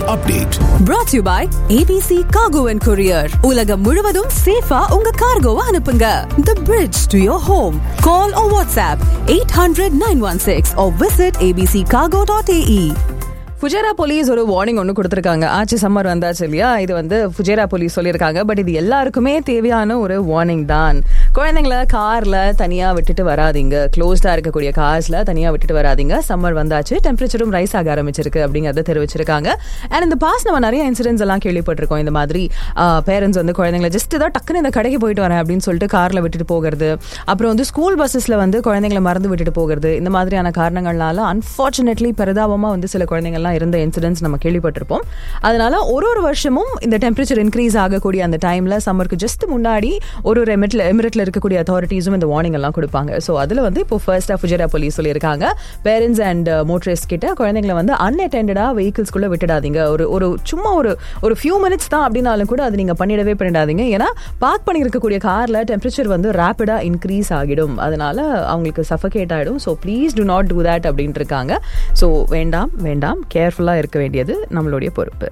update. brought to you by ABC Cargo and Courier. உலகம் முழுவதும் சேஃபா உங்க கார்கோவை அனுப்புங்க. The bridge to your home. Call or WhatsApp 800-916 or visit abccargo.ae. Fujairah police ஒரு warning ஒன்று கொடுத்துருக்காங்க ஆச்சு சம்மர் வந்தாச்சு இல்லையா இது வந்து ஃபுஜேரா போலீஸ் சொல்லியிருக்காங்க பட் இது எல்லாருக்குமே தேவையான ஒரு வார்னிங் தான் குழந்தைங்கள கார்ல தனியா விட்டுட்டு வராதீங்க க்ளோஸ்டா இருக்கக்கூடிய கார்ஸ்ல தனியா விட்டுட்டு வராதீங்க சம்மர் வந்தாச்சு டெம்பரேச்சரும் ரைஸ் ஆக ஆரம்பிச்சிருக்கு அப்படிங்கறத தெரிவிச்சிருக்காங்க அண்ட் இந்த பாஸ் நம்ம நிறைய இன்சிடென்ட்ஸ் எல்லாம் கேள்விப்பட்டிருக்கோம் இந்த மாதிரி பேரண்ட்ஸ் வந்து குழந்தைங்களை ஜஸ்ட் ஏதாவது டக்குன்னு இந்த கடைக்கு போயிட்டு வரேன் அப்படின்னு சொல்லிட்டு கார்ல விட்டுட்டு போகிறது அப்புறம் வந்து ஸ்கூல் பஸ்ஸஸ்ல வந்து குழந்தைங்களை மறந்து விட்டுட்டு போகிறது இந்த மாதிரியான காரணங்கள்னால அன்பார்ச்சுனேட்லி பரிதாபமா வந்து சில குழந்தைங்கள்லாம் இருந்த இன்சிடென்ட்ஸ் நம்ம கேள்விப்பட்டிருப்போம் அதனால ஒரு ஒரு வருஷமும் இந்த டெம்பரேச்சர் இன்க்ரீஸ் ஆகக்கூடிய அந்த டைம்ல சம்மருக்கு ஜஸ்ட் முன்னாடி ஒரு ஒரு எமிட்ல எமிரேட்ல இருக்கக்கூடிய அத்தாரிட்டிஸும் இந்த வார்னிங் எல்லாம் கொடுப்பாங்க ஸோ அதுல வந்து இப்போ ஃபர்ஸ்ட் ஃபுஜரா போலீஸ் சொல்லியிருக்காங்க பேரண்ட்ஸ் அண்ட் மோட்டரிஸ்ட் கிட்ட குழந்தைங்களை வந்து அன்அட்டெண்டடா வெஹிக்கிள்ஸ்குள்ள விட்டுடாதீங்க ஒரு ஒரு சும்மா ஒரு ஒரு ஃபியூ மினிட்ஸ் தான் அப்படின்னாலும் கூட அது நீங்க பண்ணிடவே பண்ணிடாதீங்க ஏன்னா பார்க் பண்ணி இருக்கக்கூடிய கார்ல டெம்பரேச்சர் வந்து ரேப்பிடா இன்க்ரீஸ் ஆகிடும் அதனால அவங்களுக்கு சஃபகேட் ஆகிடும் so please do not do that அப்படின்ட்டு இருக்காங்க ஸோ வேண்டாம் வேண்டாம் கேர்ஃபுல்லாக இருக்க வேண்டியது நம்மளுடைய பொறுப்பு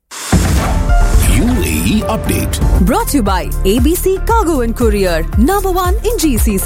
UAE update. Brought to you by ABC Cargo and Courier. Number one in GCC.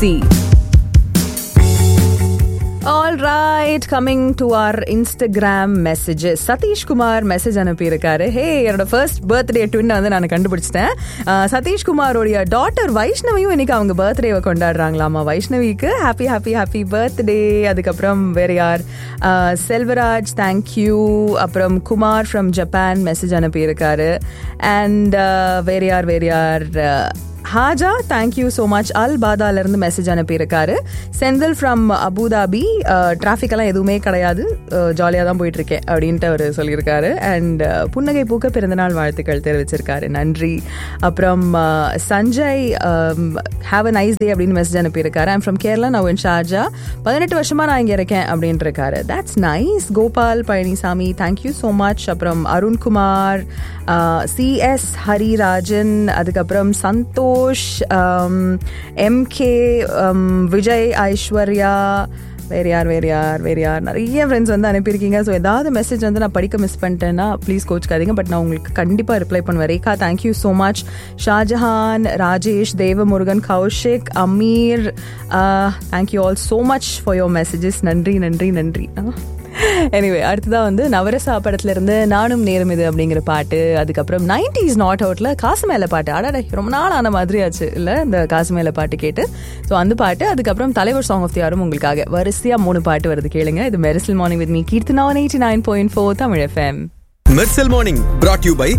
All right coming to our Instagram messages Satish Kumar message அனுப்பியிருக்காரு ஹே என்னோட ஃபர்ஸ்ட் பர்த்டே ட்வின் வந்து நான் கண்டுபிடிச்சிட்டேன் அஹ், சதீஷ் குமாரோடைய டாட்டர் வைஷ்ணவியும் இன்னைக்கு அவங்க பர்த்டேவை கொண்டாடுறாங்களாமா வைஷ்ணவிக்கு ஹாப்பி ஹாப்பி ஹாப்பி பர்த்டே அதுக்கப்புறம் வேற யார் அஹ், செல்வராஜ் தேங்க்யூ அப்புறம் குமார் ஃப்ரம் ஜப்பான் மெசேஜ் அனுப்பியிருக்காரு அண்ட் வேற யார் வேற யார் அஹ், ஹாஜா தேங்க்யூ ஸோ மச் அல் பாதால இருந்து மெசேஜ் அனுப்பியிருக்காரு செந்தில் ஃப்ரம் அபுதாபி டிராஃபிக் எல்லாம் எதுவுமே கிடையாது ஜாலியாக தான் போயிட்டு இருக்கேன் அப்படின்ட்டு அவர் சொல்லியிருக்காரு அண்ட் புன்னகை பூக்க பிறந்தநாள் வாழ்த்துக்கள் தெரிவிச்சிருக்காரு நன்றி அப்புறம் அஹ், Sanjay have a nice day அப்படின்னு மெசேஜ் அனுப்பியிருக்காரு I'm from Kerala now in Sharjah பதினெட்டு வருஷமா நான் இங்கே இருக்கேன் அப்படின்ட்டு இருக்காரு that's nice Gopal Palaniswami thank you so much அப்புறம் அருண்குமார் சிஎஸ் ஹரிராஜன் அதுக்கப்புறம் சந்தோஷ் எம்கே விஜய் ஐஸ்வர்யா வேறு யார் வேறு யார் வேறு யார் நிறைய ஃப்ரெண்ட்ஸ் வந்து அனுப்பியிருக்கீங்க ஸோ ஏதாவது மெசேஜ் வந்து நான் படிக்க மிஸ் பண்ணிட்டேன்னா ப்ளீஸ் கோச்சுக்காதீங்க பட் நான் உங்களுக்கு கண்டிப்பாக ரிப்ளை பண்ணுவேன் Rekha thank you so much Shahjahan Rajesh Devamurugan Kaushik Amir thank you all so much for your messages நன்றி நன்றி நன்றி எனிவே அடுத்ததா வந்து நவரசா படத்துல இருந்து நானும் நேரம் இது அப்படிங்கிற பாட்டு அதுக்கப்புறம் நைன்டிஸ் நாட் அவுட்ல காசு மேல பாட்டு அடாடா ரொம்ப நாள் ஆன மாதிரி ஆச்சு இல்ல இந்த காசு மேல பாட்டு கேட்டு ஸோ அந்த பாட்டு அதுக்கப்புறம் தலைவர் சாங் ஆஃப் தி யாரும் உங்களுக்காக வரிசையா மூணு பாட்டு வருது கேளுங்க இது Mersal morning with me Keerthana eighty nine point four Tamil FM Mersal morning brought you by